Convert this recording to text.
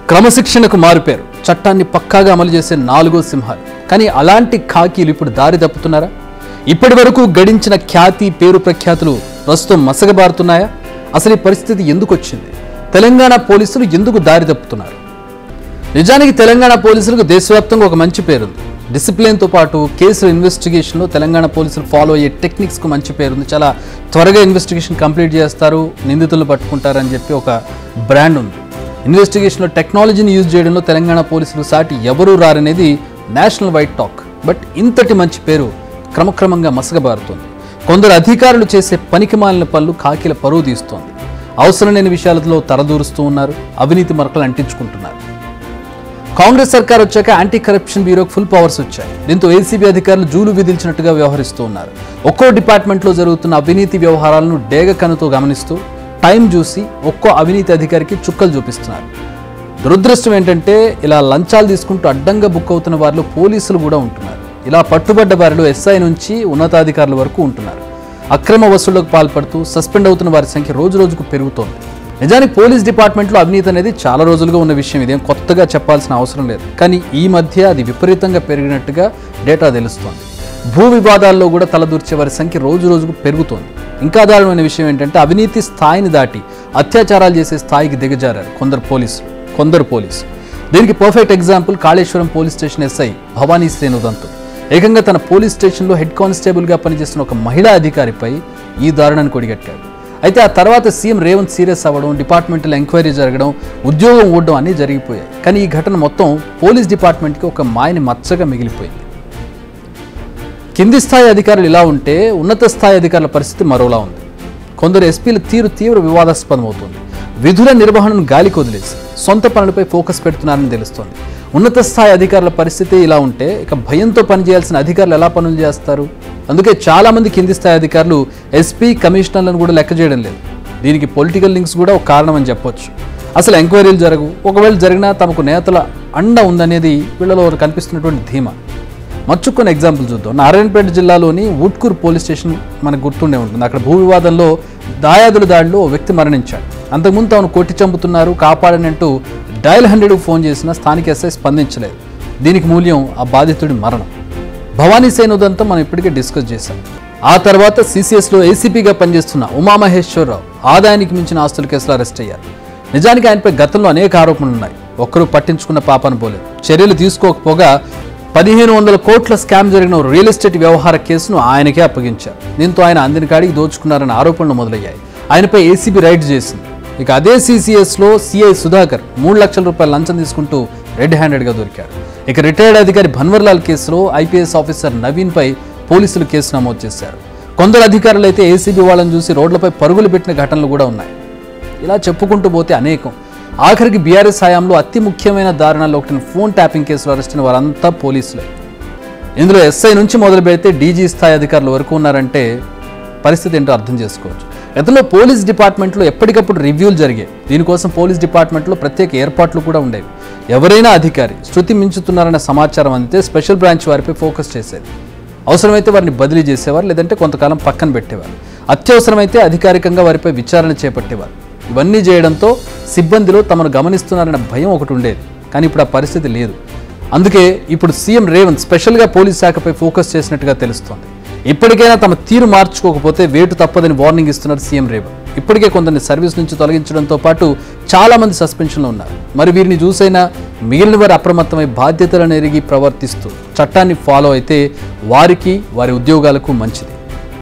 క్రమశిక్షణకు మారుపేరు చట్టాన్ని పక్కాగా అమలు చేసే నాలుగో సింహాలు కానీ అలాంటి ఖాకీలు ఇప్పుడు దారి తప్పుతున్నారా ఇప్పటి వరకు గడించిన ఖ్యాతి పేరు ప్రఖ్యాతులు ప్రస్తుతం మసగబారుతున్నాయా అసలు ఈ పరిస్థితి ఎందుకు వచ్చింది తెలంగాణ పోలీసులు ఎందుకు దారి తప్పుతున్నారు నిజానికి తెలంగాణ పోలీసులకు దేశవ్యాప్తంగా ఒక మంచి పేరుంది డిసిప్లిన్తో పాటు కేసుల ఇన్వెస్టిగేషన్లో తెలంగాణ పోలీసులు ఫాలో అయ్యే టెక్నిక్స్కు మంచి పేరుంది చాలా త్వరగా ఇన్వెస్టిగేషన్ కంప్లీట్ చేస్తారు నిందితులను పట్టుకుంటారని చెప్పి ఒక బ్రాండ్ ఉంది ఇన్వెస్టిగేషన్లో టెక్నాలజీని యూజ్ చేయడంలో తెలంగాణ పోలీసులు సాటి ఎవరూ రారనేది నేషనల్ వైడ్ టాక్ బట్ ఇంతటి మంచి పేరు క్రమక్రమంగా మసగబారుతోంది కొందరు అధికారులు చేసే పనికిమాలిన పనులు కాకిల పరువు తీస్తోంది అవసరం లేని విషయాలతో తరదూరుస్తూ ఉన్నారు అవినీతి మరకలు అంటించుకుంటున్నారు కాంగ్రెస్ సర్కార్ వచ్చాక యాంటీ కరప్షన్ బ్యూరోకి ఫుల్ పవర్స్ వచ్చాయి దీంతో ఏసీబీ అధికారులు జూలు విధించినట్టుగా వ్యవహరిస్తూ ఉన్నారు ఒక్కో డిపార్ట్మెంట్లో జరుగుతున్న అవినీతి వ్యవహారాలను డేగ కనుతో గమనిస్తూ టైం చూసి ఒక్కో అవినీతి అధికారికి చుక్కలు చూపిస్తున్నారు దురదృష్టం ఏంటంటే ఇలా లంచాలు తీసుకుంటూ అడ్డంగా బుక్ అవుతున్న వారిలో పోలీసులు కూడా ఉంటున్నారు ఇలా పట్టుబడ్డ వారిలో ఎస్ఐ నుంచి ఉన్నతాధికారుల వరకు ఉంటున్నారు అక్రమ వసూళ్లకు పాల్పడుతూ సస్పెండ్ అవుతున్న వారి సంఖ్య రోజు రోజుకు పెరుగుతోంది నిజానికి పోలీస్ డిపార్ట్మెంట్లో అవినీతి అనేది చాలా రోజులుగా ఉన్న విషయం ఇదేం కొత్తగా చెప్పాల్సిన అవసరం లేదు కానీ ఈ మధ్య అది విపరీతంగా పెరిగినట్టుగా డేటా తెలుస్తోంది భూ వివాదాల్లో కూడా తలదూర్చే వారి సంఖ్య రోజు రోజుకు పెరుగుతోంది ఇంకా దారుణమైన విషయం ఏంటంటే అవినీతి స్థాయిని దాటి అత్యాచారాలు చేసే స్థాయికి దిగజారారు కొందరు పోలీసులు కొందరు పోలీసులు దీనికి perfect example Kaleshwaram police station SI Bhavani శ్రేణుదంతు ఏకంగా తన పోలీస్ స్టేషన్లో హెడ్ కానిస్టేబుల్గా పనిచేస్తున్న ఒక మహిళా అధికారిపై ఈ దారుణాన్ని కొడిగట్టాడు అయితే ఆ తర్వాత సీఎం రేవంత్ సీరియస్ అవ్వడం డిపార్ట్మెంటల్ ఎంక్వైరీ జరగడం ఉద్యోగం ఊడడం అన్నీ జరిగిపోయాయి కానీ ఈ ఘటన మొత్తం పోలీస్ డిపార్ట్మెంట్కి ఒక మాయని మచ్చగా మిగిలిపోయింది కింది స్థాయి అధికారులు ఇలా ఉంటే ఉన్నత స్థాయి అధికారుల పరిస్థితి మరోలా ఉంది కొందరు ఎస్పీల తీరు తీవ్ర వివాదాస్పదమవుతుంది విధుల నిర్వహణను గాలికి వదిలేసి సొంత పనులపై ఫోకస్ పెడుతున్నారని తెలుస్తోంది ఉన్నత స్థాయి అధికారుల పరిస్థితి ఇలా ఉంటే ఇక భయంతో పనిచేయాల్సిన అధికారులు ఎలా పనులు చేస్తారు అందుకే చాలా మంది కింది స్థాయి అధికారులు ఎస్పీ కమిషనర్లను కూడా లెక్క చేయడం లేదు దీనికి పొలిటికల్ లింక్స్ కూడా ఒక కారణం అని చెప్పొచ్చు అసలు ఎంక్వైరీలు జరగవు ఒకవేళ జరిగినా తమకు నేతల అండ ఉందనేది వీళ్ళలో కనిపిస్తున్నటువంటి ధీమా మచ్చుకొని ఎగ్జాంపుల్ చూద్దాం నారాయణపేట జిల్లాలోని వుడ్కూర్ పోలీస్ స్టేషన్ మనకు గుర్తుండే ఉంటుంది అక్కడ భూ వివాదంలో దాయాదుల దాడిలో ఓ వ్యక్తి మరణించాడు అంతకుముందు తాను కొట్టి చంపుతున్నారు కాపాడనంటూ డయల్ హండ్రెడ్కు ఫోన్ చేసిన స్థానిక ఎస్ఐ స్పందించలేదు దీనికి మూల్యం ఆ బాధితుడి మరణం భవానీ సేన్ ఉదంతం మనం ఇప్పటికే డిస్కస్ చేశాం ఆ తర్వాత సీసీఎస్లో ఏసీపీగా పనిచేస్తున్న ఉమామహేశ్వరరావు ఆదాయానికి మించిన ఆస్తుల కేసులో అరెస్ట్ అయ్యారు నిజానికి ఆయనపై గతంలో అనేక ఆరోపణలు ఉన్నాయి ఒక్కరూ పట్టించుకున్న పాపను పోలేదు చర్యలు తీసుకోకపోగా పదిహేను వందల కోట్ల స్కామ్ జరిగిన ఓ రియల్ ఎస్టేట్ వ్యవహార కేసును ఆయనకే అప్పగించారు దీంతో ఆయన అందిన కాడికి దోచుకున్నారన్న ఆరోపణలు మొదలయ్యాయి ఆయనపై ఏసీబీ రైడ్ చేసింది ఇక అదే సీసీఎస్లో సిఐ సుధాకర్ మూడు లక్షల రూపాయల లంచం తీసుకుంటూ రెడ్ హ్యాండెడ్గా దొరికారు ఇక రిటైర్డ్ అధికారి భన్వర్లాల్ కేసులో ఐపీఎస్ ఆఫీసర్ నవీన్పై పోలీసులు కేసు నమోదు చేశారు కొందరు అధికారులు అయితే ఏసీబీ వాళ్ళని చూసి రోడ్లపై పరుగులు పెట్టిన ఘటనలు కూడా ఉన్నాయి ఇలా చెప్పుకుంటూ పోతే అనేకం ఆఖరికి బీఆర్ఎస్ హయాంలో అతి ముఖ్యమైన దారుణాల్లో ఒకటి ఫోన్ ట్యాపింగ్ కేసులో అరెస్ట్ అయిన వారంతా పోలీసులే ఇందులో ఎస్ఐ నుంచి మొదలు పెడితే డీజీ స్థాయి అధికారులు వరకు ఉన్నారంటే పరిస్థితి ఏంటో అర్థం చేసుకోవచ్చు గతంలో పోలీస్ డిపార్ట్మెంట్లో ఎప్పటికప్పుడు రివ్యూలు జరిగాయి దీనికోసం పోలీస్ డిపార్ట్మెంట్లో ప్రత్యేక ఏర్పాట్లు కూడా ఉండేవి ఎవరైనా అధికారి శృతి మించుతున్నారన్న సమాచారం అందితే స్పెషల్ బ్రాంచ్ వారిపై ఫోకస్ చేసేది అవసరమైతే వారిని బదిలీ చేసేవారు లేదంటే కొంతకాలం పక్కన పెట్టేవారు అత్యవసరమైతే అధికారికంగా వారిపై విచారణ చేపట్టేవారు ఇవన్నీ చేయడంతో సిబ్బందిలో తమను గమనిస్తున్నారన్న భయం ఒకటి ఉండేది కానీ ఇప్పుడు ఆ పరిస్థితి లేదు అందుకే ఇప్పుడు సీఎం రేవంత్ స్పెషల్గా పోలీస్ శాఖపై ఫోకస్ చేసినట్టుగా తెలుస్తోంది ఇప్పటికైనా తమ తీరు మార్చుకోకపోతే వేటు తప్పదని వార్నింగ్ ఇస్తున్నారు సీఎం రేవంత్ ఇప్పటికే కొందరిని సర్వీస్ నుంచి తొలగించడంతో పాటు చాలా మంది సస్పెన్షన్లో ఉన్నారు మరి వీరిని చూసైనా మిగిలిన వారు అప్రమత్తమై బాధ్యతలను ఎరిగి ప్రవర్తిస్తూ చట్టాన్ని ఫాలో అయితే వారికి వారి ఉద్యోగాలకు మంచిది